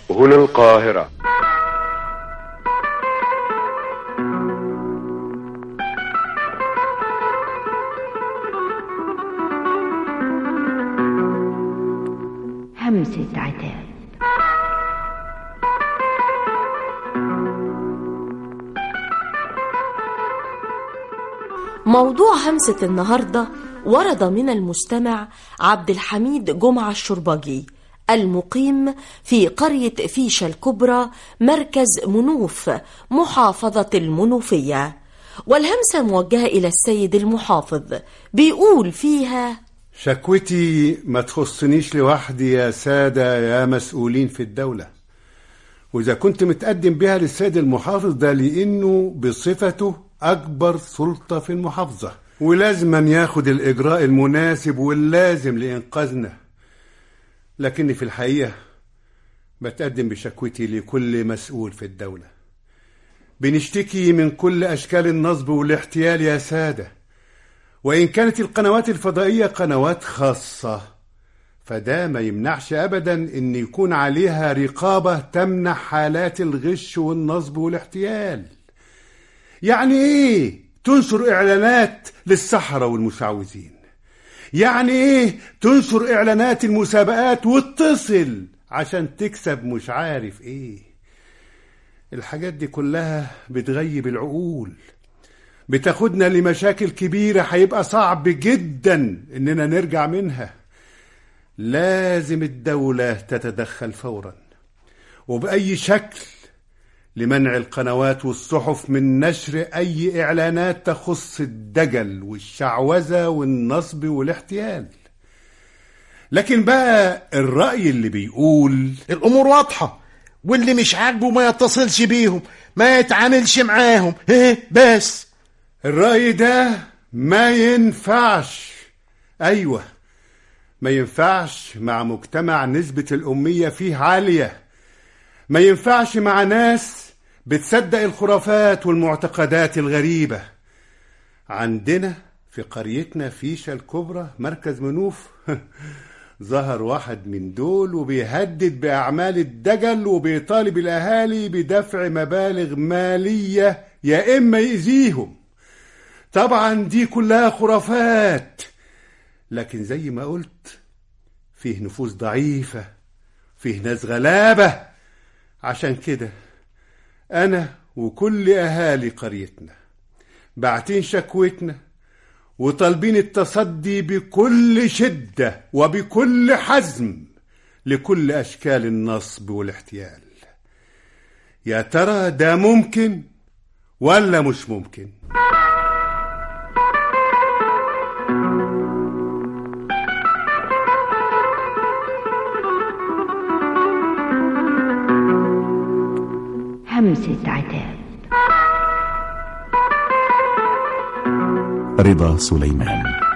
هنا القاهرة همسة عتاب موضوع همسة النهاردة ورد من المستمع عبد الحميد جمعة الشربجي المقيم في قرية فيشة الكبرى مركز منوف محافظة المنوفية والهمسة موجهة إلى السيد المحافظ بيقول فيها شكوتي ما تخصنيش لوحدي يا سادة يا مسؤولين في الدولة وإذا كنت متقدم بها للسيد المحافظ ده لأنه بصفته أكبر سلطة في المحافظة ولازما ياخد الإجراء المناسب واللازم لإنقاذنا لكني في الحقيقة بتقدم بشكوتي لكل مسؤول في الدولة بنشتكي من كل أشكال النصب والاحتيال يا سادة وإن كانت القنوات الفضائية قنوات خاصة فده ما يمنعش أبدا أن يكون عليها رقابة تمنع حالات الغش والنصب والاحتيال يعني إيه تنشر إعلانات للسحرة والمشعوذين يعني إيه تنشر إعلانات المسابقات واتصل عشان تكسب مش عارف إيه الحاجات دي كلها بتغيب العقول بتاخدنا لمشاكل كبيرة هيبقى صعب جدا إننا نرجع منها لازم الدولة تتدخل فورا وبأي شكل لمنع القنوات والصحف من نشر أي إعلانات تخص الدجل والشعوذة والنصب والاحتيال لكن بقى الرأي اللي بيقول الامور واضحه واللي مش عاجبه ما يتصلش بيهم ما يتعاملش معاهم ايه بس الرأي ده ما ينفعش أيوة ما ينفعش مع مجتمع نسبة الأمية فيه عالية ما ينفعش مع ناس بتصدق الخرافات والمعتقدات الغريبة عندنا في قريتنا فيشة الكبرى مركز منوف ظهر واحد من دول وبيهدد بأعمال الدجل وبيطالب الأهالي بدفع مبالغ مالية يا إما يأذيهم طبعا دي كلها خرافات لكن زي ما قلت فيه نفوس ضعيفة فيه ناس غلابة عشان كده أنا وكل أهالي قريتنا باعتين شكوتنا وطالبين التصدي بكل شدة وبكل حزم لكل أشكال النصب والاحتيال يا ترى ده ممكن ولا مش ممكن همسة عتاب رضا سليمان